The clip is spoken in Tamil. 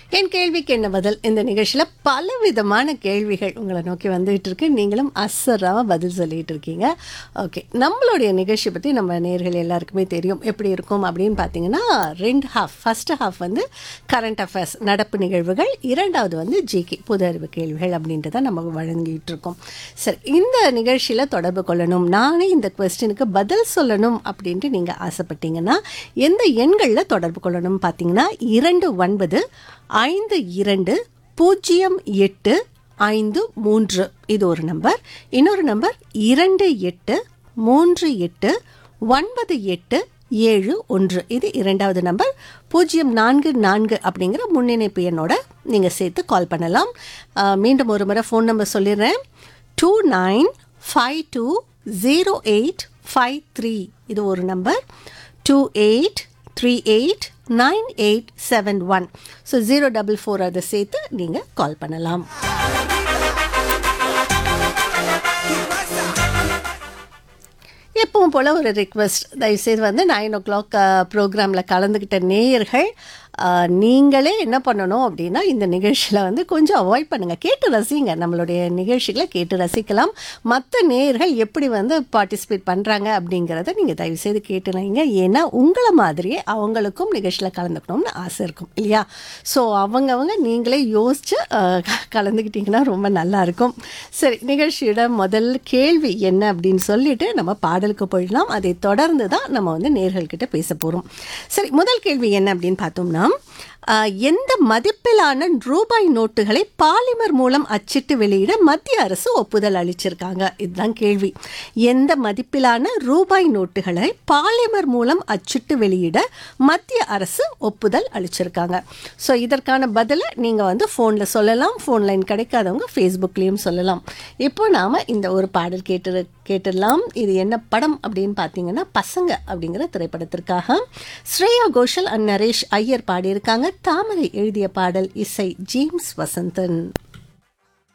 என் கேள்விக்கு என்ன பதில் இந்த நிகழ்ச்சியில் பல விதமான கேள்விகள் உங்களை நோக்கி வந்துகிட்டு இருக்கு நீங்களும் அசராம பதில் சொல்லிட்டு இருக்கீங்க ஓகே நம்மளுடைய நிகழ்ச்சி பற்றி நம்ம நேர்கள் எல்லாருக்குமே தெரியும் எப்படி இருக்கும் அப்படின்னு பார்த்தீங்கன்னா ரெண்டு ஹாஃப் ஃபர்ஸ்ட் ஹாஃப் வந்து கரண்ட் அஃபேர்ஸ் நடப்பு நிகழ்வுகள் இரண்டாவது வந்து ஜிகே புது அறிவு கேள்விகள் அப்படின்றத நம்ம வழங்கிட்டு இருக்கோம் சரி இந்த நிகழ்ச்சியில் தொடர்பு கொள்ளணும் நானே இந்த கொஸ்டினுக்கு பதில் சொல்லணும் அப்படின்ட்டு நீங்கள் ஆசைப்பட்டீங்கன்னா எந்த எண்களில் தொடர்பு கொள்ளணும் பார்த்தீங்கன்னா இரண்டு ஒன்பது ஐந்து இரண்டு பூஜ்ஜியம் எட்டு ஐந்து மூன்று இது ஒரு நம்பர் இன்னொரு நம்பர் இரண்டு எட்டு மூன்று எட்டு ஒன்பது எட்டு ஏழு ஒன்று இது இரண்டாவது நம்பர் பூஜ்ஜியம் நான்கு நான்கு அப்படிங்கிற முன்னிணைப்பு எண்ணோட நீங்கள் சேர்த்து கால் பண்ணலாம் ஆஹ் மீண்டும் ஒரு முறை ஃபோன் நம்பர் சொல்லிடுறேன் two nine five two zero eight five three இது ஒரு number two eight three eight nine eight seven one so zero double four அதை சேர்த்து நீங்கள் கால் பண்ணலாம் எப்பவும் போல் ஒரு ரிக்வெஸ்ட் தயவுசெய்து வந்து நைன் ஓ கிளாக் ப்ரோக்ராமில் கலந்துக்கிட்ட நேயர்கள் அஹ், நீங்களே என்ன பண்ணணும் அப்படின்னா இந்த நிகழ்ச்சியில் வந்து கொஞ்சம் அவாய்ட் பண்ணுங்கள் கேட்டு ரசிங்க நம்மளுடைய நிகழ்ச்சிகளை கேட்டு ரசிக்கலாம் மற்ற நேயர்கள் எப்படி வந்து பார்ட்டிசிபேட் பண்ணுறாங்க அப்படிங்கிறத நீங்கள் தயவுசெய்து கேட்டுனீங்க ஏன்னா உங்களை மாதிரியே அவங்களுக்கும் நிகழ்ச்சியில் கலந்துக்கணும்னு ஆசை இருக்கும் இல்லையா ஸோ அவங்கவங்க நீங்களே யோசித்து கலந்துக்கிட்டிங்கன்னா ரொம்ப நல்லா இருக்கும் சரி நிகழ்ச்சியோட முதல் கேள்வி என்ன அப்படின்னு சொல்லிட்டு நம்ம பாடலுக்கு போயிடலாம் அதை தொடர்ந்து தான் நம்ம வந்து நேர்கள்கிட்ட பேச போகிறோம் சரி முதல் கேள்வி என்ன அப்படின்னு பார்த்தோம்னா ஆஹ், எந்த மதிப்பிலான ரூபாய் நோட்டுகளை பாலிமர் மூலம் அச்சிட்டு வெளியிட மத்திய அரசு ஒப்புதல் அளிச்சிருக்காங்க இதுதான் கேள்வி எந்த மதிப்பிலான ரூபாய் நோட்டுகளை பாலிமர் மூலம் அச்சிட்டு வெளியிட மத்திய அரசு ஒப்புதல் அளிச்சிருக்காங்க ஸோ இதற்கான பதிலை நீங்கள் வந்து ஃபோனில் சொல்லலாம் ஃபோன் லைன் கிடைக்காதவங்க ஃபேஸ்புக்லேயும் சொல்லலாம் இப்போ நாம் இந்த ஒரு பாடல் கேட்டு கேட்டுடலாம் இது என்ன படம் அப்படின்னு பார்த்தீங்கன்னா பசங்க அப்படிங்கிற திரைப்படத்திற்காக ஸ்ரேயா கோஷல் அண்ட் நரேஷ் ஐயர் பாடியிருக்காங்க தாமரை எழுதிய பாடல் இசை ஜேம்ஸ் வசந்தன்